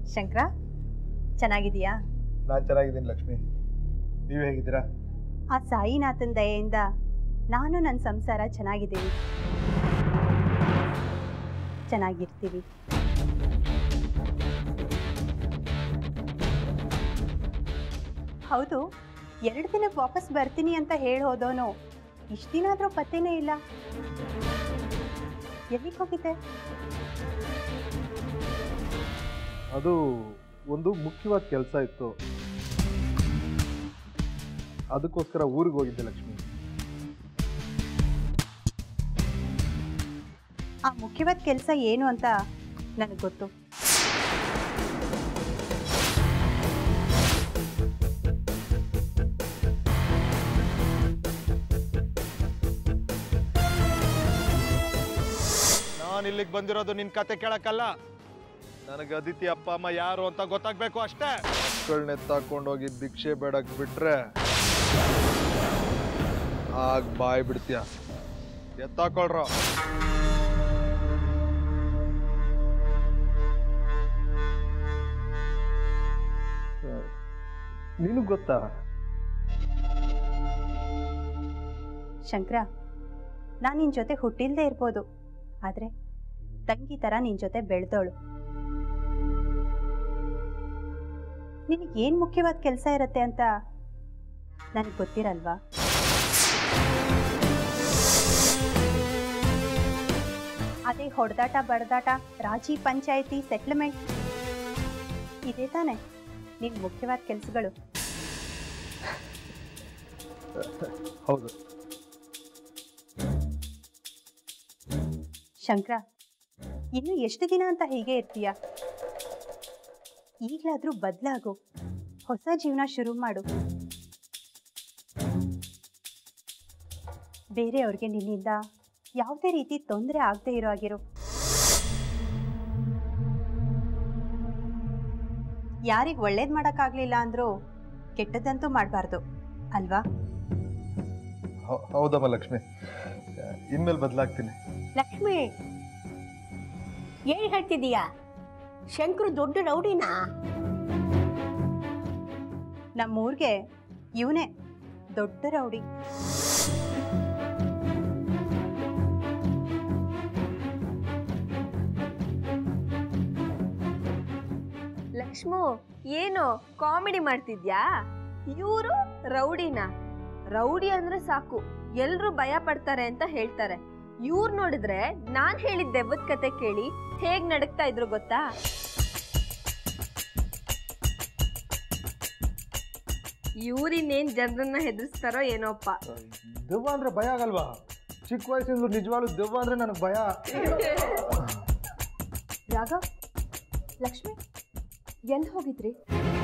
ಶಂಕರ ಚೆನ್ನಾಗಿದೀಯಾ ನಾನು ಚೆನ್ನಾಗಿದ್ದೀನಿ ಲಕ್ಷ್ಮಿ ನೀವು ಹೇಗಿದ್ದೀರಾ ಆ ಸಾಯಿನಾಥನ್ ದಯೆಯಿಂದ ನಾನು ನನ್ನ ಸಂಸಾರ ಚೆನ್ನಾಗಿದ್ದೀವಿ ಚೆನ್ನಾಗಿರ್ತೀವಿ ಹೌದು ಎರಡು ದಿನಕ್ಕೆ ವಾಪಸ್ ಬರ್ತೀನಿ ಅಂತ ಹೇಳಿ ಹೋದವನು ಇಷ್ಟು ದಿನ ಆದರೂ ಪತ್ತೆನೇ ಇಲ್ಲ ಎಲ್ಲಿಗೆ ಹೋಗಿದ್ದೆ ಅದು ಒಂದು ಮುಖ್ಯವಾದ ಕೆಲಸ ಇತ್ತು ಅದಕ್ಕೋಸ್ಕರ ಊರಿಗೆ ಹೋಗಿದ್ದೆ ಲಕ್ಷ್ಮಿ ಆ ಮುಖ್ಯವಾದ ಕೆಲಸ ಏನು ಅಂತ ನನಗೆ ಗೊತ್ತು ನಾನು ಇಲ್ಲಿಗೆ ಬಂದಿರೋದು ನಿನ್ನ ಕತೆ ಕೇಳಕ್ಕಲ್ಲ ನನಗೆ ಅದಿತಿ ಅಪ್ಪ ಅಮ್ಮ ಯಾರು ಅಂತ ಗೊತ್ತಾಗ್ಬೇಕು ಅಷ್ಟೇ ಮಕ್ಕಳನ್ನ ಎತ್ತಾಕೊಂಡೋಗಿ ಭಿಕ್ಷೆ ಬೇಡಕ್ ಬಿಟ್ರೆ ಆಗ ಬಾಯ್ ಬಿಡ್ತೀಯ ಎತ್ತಾಕೊಳ್ರೋ ನಿನಗೆ ಗೊತ್ತಾ ಶಂಕರ ನಾನು ನಿನ್ನ ಜೊತೆ ಹುಟ್ಟಿಲ್ದೇ ಇರ್ಬೋದು ಆದರೆ ತಂಗಿ ಥರ ನಿನ್ನ ಜೊತೆ ಬೆಳೆದವಳು ನಿನಗೆ ಏನು ಮುಖ್ಯವಾದ ಕೆಲಸ ಇರುತ್ತೆ ಅಂತ ನನಗೆ ಗೊತ್ತಿರಲ್ವಾ ಅದೇ ಹೊಡೆದಾಟ ಬಡದಾಟ ರಾಜಿ ಪಂಚಾಯಿತಿ ಸೆಟ್ಲ್ಮೆಂಟ್ ಇದೇ ತಾನೆ ನಿನ್ನ ಮುಖ್ಯವಾದ ಕೆಲಸಗಳು ಹೌದು ಶಂಕರ ಇನ್ನು ಎಷ್ಟು ದಿನ ಅಂತ ಹೀಗೆ ಇರ್ತೀಯ ಈಗಲಾದರೂ ಬದಲಾಗು ಹೊಸ ಜೀವನ ಶುರು ಮಾಡು ಬೇರೆಯವ್ರಿಗೆ ನಿನ್ನಿಂದ ಯಾವುದೇ ರೀತಿ ತೊಂದರೆ ಆಗದೆ ಇರೋ ಆಗಿರು ಯಾರಿಗೆ ಒಳ್ಳೇದು ಮಾಡೋಕ್ಕಾಗಲಿಲ್ಲ ಅಂದರೂ ಕೆಟ್ಟದ್ದಂತೂ ಮಾಡಬಾರ್ದು ಅಲ್ವಾ ಹೌ- ಹೌದಮ್ಮ ಲಕ್ಷ್ಮಿ ಇನ್ಮೇಲೆ ಬದಲಾಗ್ತೀನಿ ಲಕ್ಷ್ಮಿ ಏನ್ ಹೇಳ್ತಿದೀಯಾ ಶಂಕರು ದೊಡ್ಡ ರೌಡಿನಾ ನಮ್ಮೂರಿಗೆ ಇವನೇ ದೊಡ್ಡ ರೌಡಿ ಲಕ್ಷ್ಮು ಏನು ಕಾಮಿಡಿ ಮಾಡ್ತಿದ್ಯಾ ಇವರು ರೌಡಿನ ರೌಡಿ ಅಂದ್ರೆ ಸಾಕು ಎಲ್ರು ಭಯ ಪಡ್ತಾರೆ ಅಂತ ಹೇಳ್ತಾರೆ ಇವ್ರು ನೋಡಿದ್ರೆ ನಾನ್ ಹೇಳಿದ ದೆವ್ವದ ಕತೆ ಕೇಳಿ ಹೇಗ್ ನಡಕ್ತಾ ಇದ್ರು ಗೊತ್ತಾ ಇವ್ರಿನ್ನೇನ್ ಜನರನ್ನ ಹೆದರ್ಸ್ತಾರೋ ಏನೋಪ್ಪ ದೆವ್ವ ಅಂದ್ರೆ ಭಯ ಆಗಲ್ವಾ ಚಿಕ್ಕ ವಯಸ್ಸಿಂದ ನಿಜವಾಗ್ಲೂ ದೆವ್ವ ಅಂದ್ರೆ ನನಗೆ ಭಯ ರಾಘವ್ ಲಕ್ಷ್ಮಿ ಎಲ್ಲಿ ಹೋಗಿದ್ರಿ